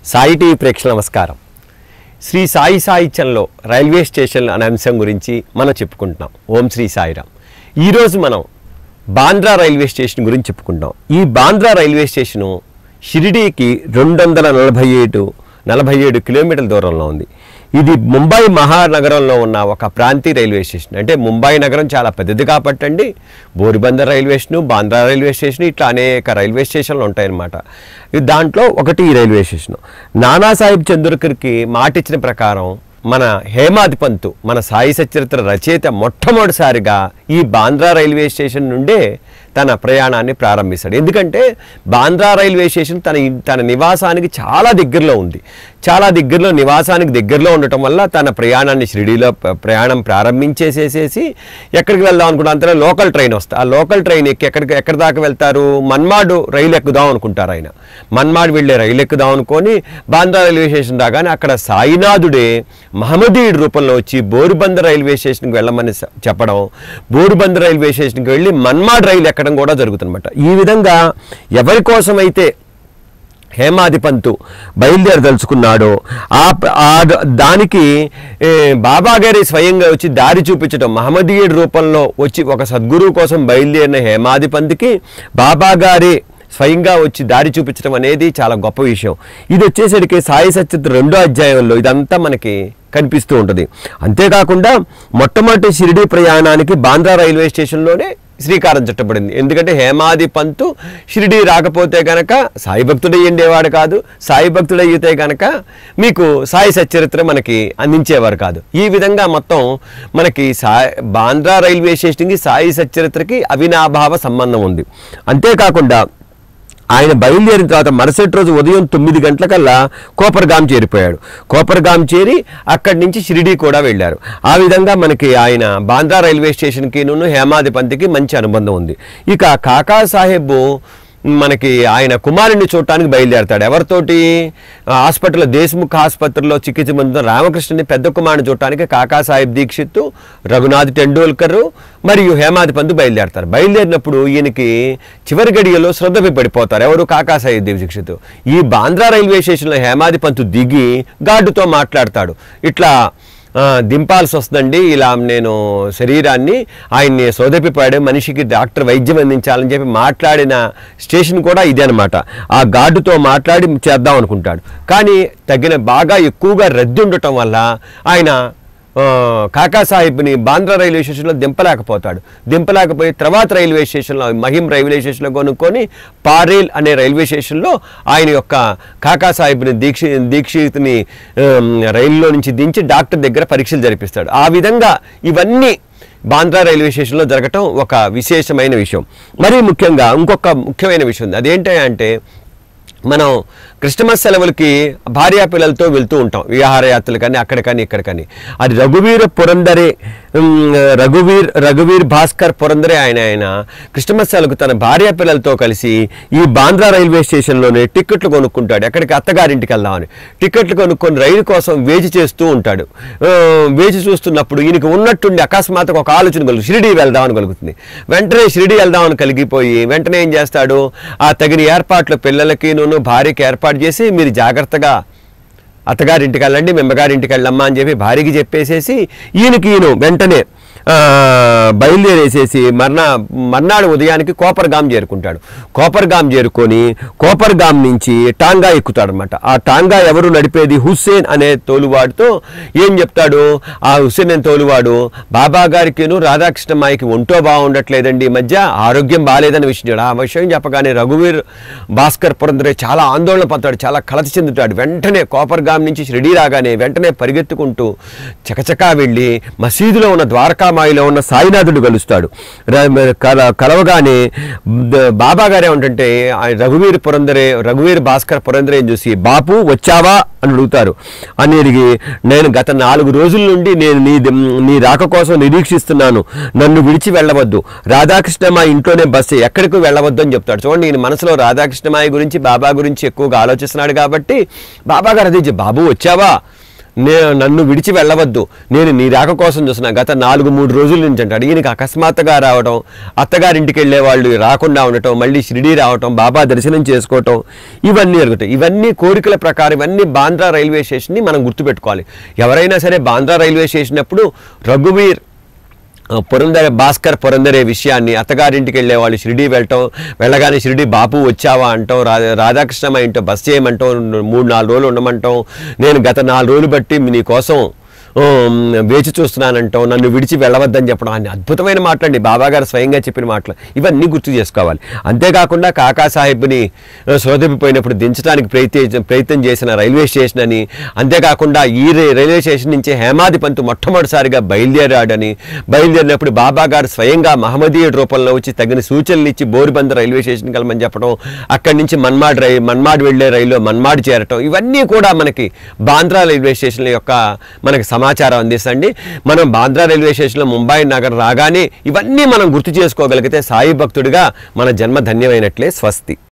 Sai TV ప్రేక్షకుల నమస్కారం శ్రీ సాయి సాహిత్యంలో రైల్వే స్టేషన్ అనే అంశం గురించి మనం చెప్పుకుంటున్నాం ఓం శ్రీ సాయిరామ్ ఈరోజు మనం బాంద్రా రైల్వే స్టేషన్ గురించి చెప్పుకుంటాం ఈ బాంద్రా రైల్వే స్టేషను షిరిడీకి రెండు వందల నలభై ఏడు నలభై ఏడు కిలోమీటర్ల దూరంలో ఉంది ఇది ముంబై మహానగరంలో ఉన్న ఒక ప్రాంతీయ రైల్వే స్టేషన్ అంటే ముంబై నగరం చాలా పెద్దది కాబట్టండి Bori Bunder railway station Bandra railway station ఇట్లా అనేక రైల్వే స్టేషన్లు ఉంటాయన్నమాట ఇది దాంట్లో ఒకటి ఈ రైల్వే స్టేషన్ నానాసాహెబ్ చంద్రకర్కి మాట ఇచ్చిన ప్రకారం మన హేమాది పంతు మన సాయి సచరిత్ర రచయిత మొట్టమొదటిసారిగా ఈ బాంద్రా రైల్వే స్టేషన్ నుండే తన ప్రయాణాన్ని ప్రారంభిస్తాడు ఎందుకంటే బాంద్రా రైల్వే స్టేషన్ తన ఇ- తన నివాసానికి చాలా దగ్గరలో ఉంది చాలా దగ్గరలో నివాసానికి దగ్గరలో ఉండటం వల్ల తన ప్రయాణాన్ని షిరిడీలో ప- ప్రయాణం ప్రారంభించేసేసేసి ఎక్కడికి వెళ్దాం అనుకుంటే అంతలో లోకల్ ట్రైన్ వస్తుంది ఆ లోకల్ ట్రైన్ ఎక్కి ఎక్కడికి ఎక్కడి దాకా వెళ్తారు మన్మాడు రైలు ఎక్కుదాం అనుకుంటారు ఆయన మన్మాడు వెళ్ళే రైలు ఎక్కుదాం అనుకొని బాంద్రా రైల్వే స్టేషన్ రాగానే అక్కడ సాయినాథుడే మహమ్మదీయుడి రూపంలో వచ్చి బోరుబందర్ రైల్వే స్టేషన్కి వెళ్ళమని స- చెప్పడం బోరుబందర్ రైల్వే స్టేషన్కి వెళ్ళి మన్మాడ్ రైలు ఎక్కడం కూడా జరుగుతుందన్నమాట ఈ విధంగా ఎవరి కోసమైతే హేమాది పంతు బయలుదేరదలుచుకున్నాడో ఆ ప- ఆ ద- దానికి ఏ, బాబా గారి స్వయంగా వచ్చి దారి చూపించడం మహమ్మదీయుడి రూపంలో వచ్చి ఒక సద్గురువు కోసం బయలుదేరిన హేమాది పంతుకి బాబా గారి స్వయంగా వచ్చి దారి చూపించడం అనేది చాలా గొప్ప విషయం ఇది వచ్చేసరికి సాయి సచిత్ర రెండో అధ్యాయంలో ఇదంతా మనకి కనిపిస్తూ ఉంటుంది అంతేకాకుండా మొట్టమొదటి షిరిడి ప్రయాణానికి బాంద్రా రైల్వే స్టేషన్లోనే శ్రీకారం చుట్టబడింది ఎందుకంటే హేమాది పంతు షిరిడి రాకపోతే గనక సాయి భక్తుడై ఉండేవాడు కాదు సాయి భక్తుడయ్యితే గనక మీకు సాయి సచరిత్ర మనకి అందించేవారు కాదు ఈ విధంగా మొత్తం మనకి సాయి బాంద్రా రైల్వే స్టేషన్కి సాయి సచరిత్రకి అవినాభావ సంబంధం ఉంది అంతేకాకుండా ఆయన బయలుదేరిన తర్వాత మరుసటి రోజు ఉదయం తొమ్మిది గంటలకల్లా కోపర్గాం చేరిపోయాడు కోపర్గాం చేరి అక్కడి నుంచి షిరిడీ కూడా వెళ్ళారు ఆ విధంగా మనకి ఆయన బాంద్రా రైల్వే స్టేషన్కి నూను హేమాది పంతికి మంచి అనుబంధం ఉంది ఇక కాకా సాహెబ్ మనకి ఆయన కుమారుని చూడటానికి బయలుదేరతాడు ఎవరితోటి ఆ, హాస్పిటల్లో దేశ్ముఖ్ ఆసుపత్రిలో చికిత్స పొందుతున్న రామకృష్ణని పెద్ద కుమారుని చూడటానికి కాకా సాహెబ్ దీక్షిత్ రఘునాథ్ టెండూల్కర్ మరియు హేమాది పంతు బయలుదేరతారు బయలుదేరినప్పుడు ఈయనకి చివరి గడియలో శ్రద్ధపై పడిపోతారు ఎవరు కాకా సాహెబ్ దీక్షిత్ ఈ బాంద్రా రైల్వే స్టేషన్లో హేమాది పంతు దిగి గార్డుతో మాట్లాడతాడు ఇట్లా ఆ, దింపాల్సి వస్తుందండి ఇలా నేను శరీరాన్ని ఆయన్ని సోదపిపాడు మనిషికి డాక్టర్ వైద్యం అందించాలని చెప్పి మాట్లాడిన స్టేషన్ కూడా ఇదే అనమాట ఆ గార్డుతో మాట్లాడి చేద్దాం అనుకుంటాడు కానీ తగిన బాగా ఎక్కువగా రద్దీ ఉండటం వల్ల ఆయన ఆ, కాకా సాహిబ్ని బాంద్రా రైల్వే స్టేషన్లో దింపలేకపోతాడు దింపలేకపోయి తర్వాత రైల్వే స్టేషన్లో మహిం రైల్వే స్టేషన్లో కొనుక్కొని పారేల్ అనే రైల్వే స్టేషన్లో ఆయన యొక్క కాకా సాహిబ్ని దీక్షి దీక్షిత్ని ఆమ్, రైల్లో నుంచి దించి డాక్టర్ దగ్గర పరీక్షలు జరిపిస్తాడు ఆ విధంగా ఇవన్నీ బాంద్రా రైల్వే స్టేషన్లో జరగటం ఒక విశేషమైన విషయం మరీ ముఖ్యంగా ఇంకొక ముఖ్యమైన విషయం ఉంది అదేంటి అంటే మనం క్రిస్టమస్ సెలవులకి భార్యా పిల్లలతో వెళ్తూ ఉంటాం విహారయాత్రలు కానీ అక్కడ కానీ ఇక్కడ కానీ అది రఘువీర పురందరే ఉమ్, రఘువీర్ రఘువీర్ భాస్కర్ పురందరే ఆయన ఆయన క్రిస్టమస్ సెలవుకు తన భార్యా పిల్లలతో కలిసి ఈ బాంద్రా రైల్వే స్టేషన్లోనే టిక్కెట్లు కొనుక్కుంటాడు ఎక్కడికి అత్తగారింటికి వెళ్దామని టిక్కెట్లు కొనుక్కొని రైలు కోసం వేచి చేస్తూ ఉంటాడు ఆ, వేచి చూస్తున్నప్పుడు ఈయనకి ఉన్నట్టుండి అకస్మాత్తుగా ఒక ఆలోచన కలుగు షిరిడి వెళ్దామని కలుగుతుంది వెంటనే షిరిడి వెళ్దామని కలిగిపోయి వెంటనే ఏం చేస్తాడు ఆ తగిన ఏర్పాట్లు పిల్లలకి నూను భార్యకి ఏర్పాటు చేసి మీరు జాగ్రత్తగా అత్తగారింటికి వెళ్ళండి మెమ్మగారింటికి వెళ్ళమ్మా అని చెప్పి భార్యకి చెప్పేసేసి ఈయనకి ఈయన వెంటనే ఆ, బయలుదేరేసేసి మర్నా మర్నాడు ఉదయానికి కోపర్గాం చేరుకుంటాడు కోపర్గాం చేరుకొని కోపర్గాం నుంచి టాంగా ఎక్కుతాడు అనమాట ఆ టాంగా ఎవరు నడిపేది హుస్సేన్ అనే తోలువాడితో ఏం చెప్తాడు ఆ హుస్సేన్ అనే తోలువాడు బాబా గారికిను రాధాకృష్ణమ్మాయికి ఒంటో బాగుండట్లేదండి ఈ మధ్య ఆరోగ్యం బాగాలేదని విషయం చెప్పాడు. ఆ విషయం చెప్పగానే రఘువీర్ భాస్కర్ పురందరే చాలా ఆందోళన పడతాడు చాలా కలత చెందుతాడు వెంటనే కోపర్గాం నుంచి షిరిడి రాగానే వెంటనే పరిగెత్తుకుంటూ చకచకా వెళ్ళి మసీదులో ఉన్న ద్వారకామాయిలో ఉన్న సాయినాథుడు కలుస్తాడు ర- కల కలవగానే ద- బాబా గారు ఏమంటుంటే ఆయన రఘువీర్ పురందరే రఘువీర్ భాస్కర్ పురందరే చూసి బాపు వచ్చావా అని అడుగుతారు అని అడిగి నేను గత నాలుగు రోజుల నుండి నేను నీ నీ రాక కోసం నిరీక్షిస్తున్నాను నన్ను విడిచి వెళ్ళవద్దు రాధాకృష్ణమాయి ఇంట్లోనే బస్సు ఎక్కడికి వెళ్ళవద్దు అని చెప్తాడు చూడండి ఈయన మనసులో రాధాకృష్ణమాయి గురించి బాబా గురించి ఎక్కువగా ఆలోచిస్తున్నాడు కాబట్టి బాబా గారు అదే చెప్పి, బాబు వచ్చావా నేను నన్ను విడిచి వెళ్ళవద్దు నేను నీ రాక కోసం చూస్తున్నా గత నాలుగు మూడు రోజుల నుంచి అంటాడు ఈయనకి అకస్మాత్తుగా రావడం అత్తగారింటికి వెళ్ళే వాళ్ళు రాకుండా ఉండటం మళ్ళీ షిరిడి రావటం బాబా దర్శనం చేసుకోవటం ఇవన్నీ జరుగుతాయి ఇవన్నీ కోరికల ప్రకారం ఇవన్నీ బాంద్రా రైల్వే స్టేషన్ని మనం గుర్తుపెట్టుకోవాలి ఎవరైనా సరే బాంద్రా రైల్వే స్టేషన్ అప్పుడు రఘువీర్ ఆ, పురందర భాస్కర్ పురందరే విషయాన్ని అత్తగారింటికి వెళ్ళే వాళ్ళు షిరిడి వెళ్ళటం వెళ్ళగానే షిరిడి బాపు వచ్చావా అంటాం రా రాధాకృష్ణ ఇంటో బస్ చేయమంటాం మూడు నాలుగు రోజులు ఉండమంటాం నేను గత నాలుగు రోజులు బట్టి నీ కోసం ఉమ్, వేచి చూస్తున్నానంటాం నన్ను విడిచి వెళ్ళవద్దని చెప్పడం అన్ని అద్భుతమైన మాటలండి బాబా గారు స్వయంగా చెప్పిన మాటలు ఇవన్నీ గుర్తు చేసుకోవాలి అంతేకాకుండా కాకా సాహెబ్ని ఆ, సోదరిపోయినప్పుడు దించడానికి ప్రయత్నం ప్రయత్నం చేసిన రైల్వే స్టేషన్ అని అంతేకాకుండా ఈ రే- రైల్వే స్టేషన్ నుంచి హేమాది పంతు మొట్టమొదటిసారిగా బయలుదేరాడని బయలుదేరినప్పుడు బాబా గారు స్వయంగా మహమ్మదీయుడి రూపంలో వచ్చి తగిన సూచనలు ఇచ్చి బోరుబంద రైల్వే స్టేషన్కి వెళ్ళమని చెప్పడం అక్కడి నుంచి మన్మాడ్ రై మన్మాడ్ వెళ్ళే రైల్లో మన్మాడ్ చేరటం ఇవన్నీ కూడా మనకి బాంద్రా రైల్వే స్టేషన్ యొక్క మనకి సమాచారం అందిస్తండి మనం బాంద్రా రైల్వే స్టేషన్లో ముంబై నగరం రాగానే ఇవన్నీ మనం గుర్తు చేసుకోగలిగితే సాయి భక్తుడిగా మన జన్మ ధన్యమైనట్లే స్వస్తి